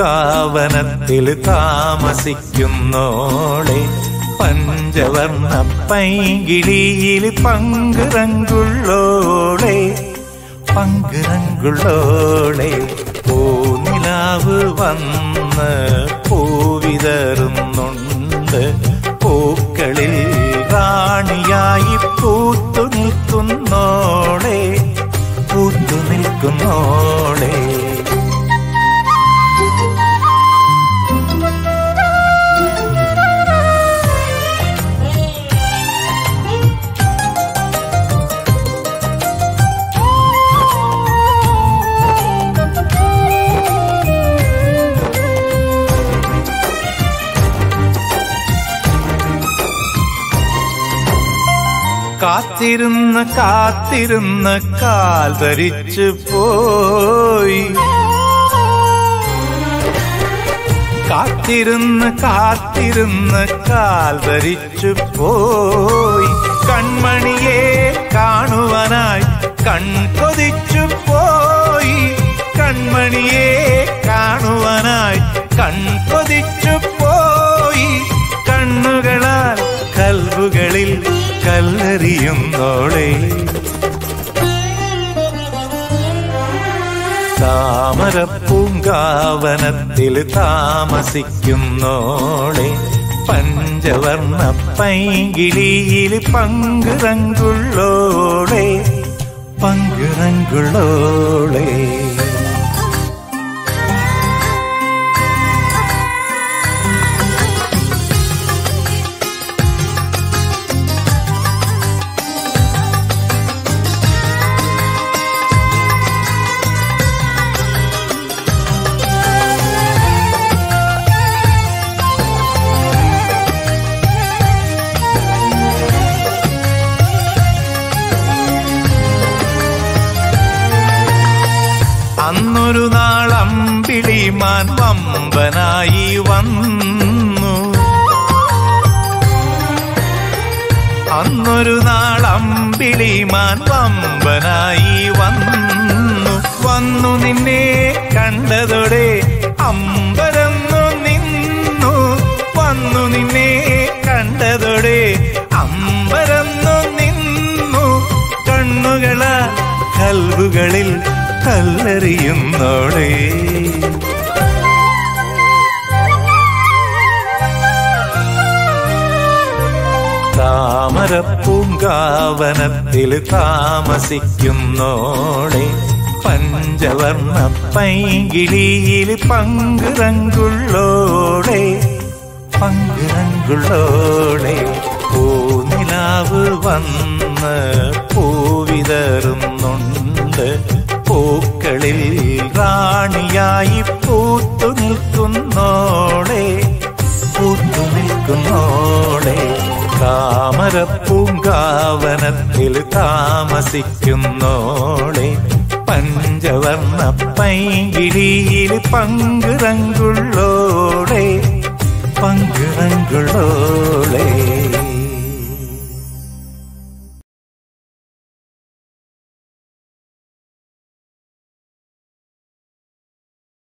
പൂങ്കാവനത്തിൽ താമസിക്കുന്നോളെ പഞ്ചവർണ്ണ പൈകിളിയിൽ പങ്കുറങ്കുള്ളോളെ പങ്കുറങ്കുള്ളോളെ പൂനിലാവ് വന്ന് പൂവിതറുന്നുണ്ട് പൂക്കളിൽ റാണിയായി പൂത്തു നിൽക്കുന്നോളെ പൂത്തു നിൽക്കുന്നോളെ കാത്തിരുന്ന് കാത്തിരുന്ന് കാൽ ധരിച്ചു പോയി കാത്തിരുന്ന് കാത്തിരുന്ന് കാൽ ധരിച്ചു പോയി കൺമണിയെ കാണുവാനായി കൺകൊതിച്ചു പോയി കൺമണിയെ കാണുവാനായി കൺകൊതിച്ചു പോയി കണ്ണുകളാൽ കൽവുകളിൽ കല്ലെറിയുന്നോളെ താമരപ്പൂങ്കാവനത്തിൽ താമസിക്കുന്നോളെ പഞ്ചവർണ്ണ പൈകിളിയിൽ പങ്കുറങ്കുള്ളോളെ പങ്കുറങ്കുള്ളോളെ അന്നൊരു നാളമ്പിളിമാൻ പമ്പനായി വന്നു അന്നൊരു നാളമ്പിളിമാൻ പമ്പനായി വന്നു വന്നു നിന്നെ കണ്ടതോടെ അമ്പരന്നു നിന്നു വന്നു നിന്നെ കണ്ടതോടെ അമ്പരന്നു നിന്നു കണ്ണുകള കൽവുകളിൽ കല്ലെറിയുന്നോളേ താമരപ്പൂങ്കാവനത്തിൽ താമസിക്കുന്നോളെ പഞ്ചവർണ്ണ പൈകിളിയിൽ പങ്കുറങ്കുള്ളോളെ പങ്കുറങ്കുള്ളോളെ പൂനിലാവ് വന്ന് പൂവിതറുന്നുണ്ട് പൂക്കളിൽ റാണിയായി പൂത്തു നിൽക്കുന്നോളെ പൂത്തു നിൽക്കുന്നോളെ താമരപ്പൂങ്കാവനത്തിൽ താമസിക്കുന്നോളെ പഞ്ചവർണ്ണ പൈകിളിയിൽ പങ്കുറങ്കുള്ളോളെ പങ്കുറങ്കുള്ളോളെ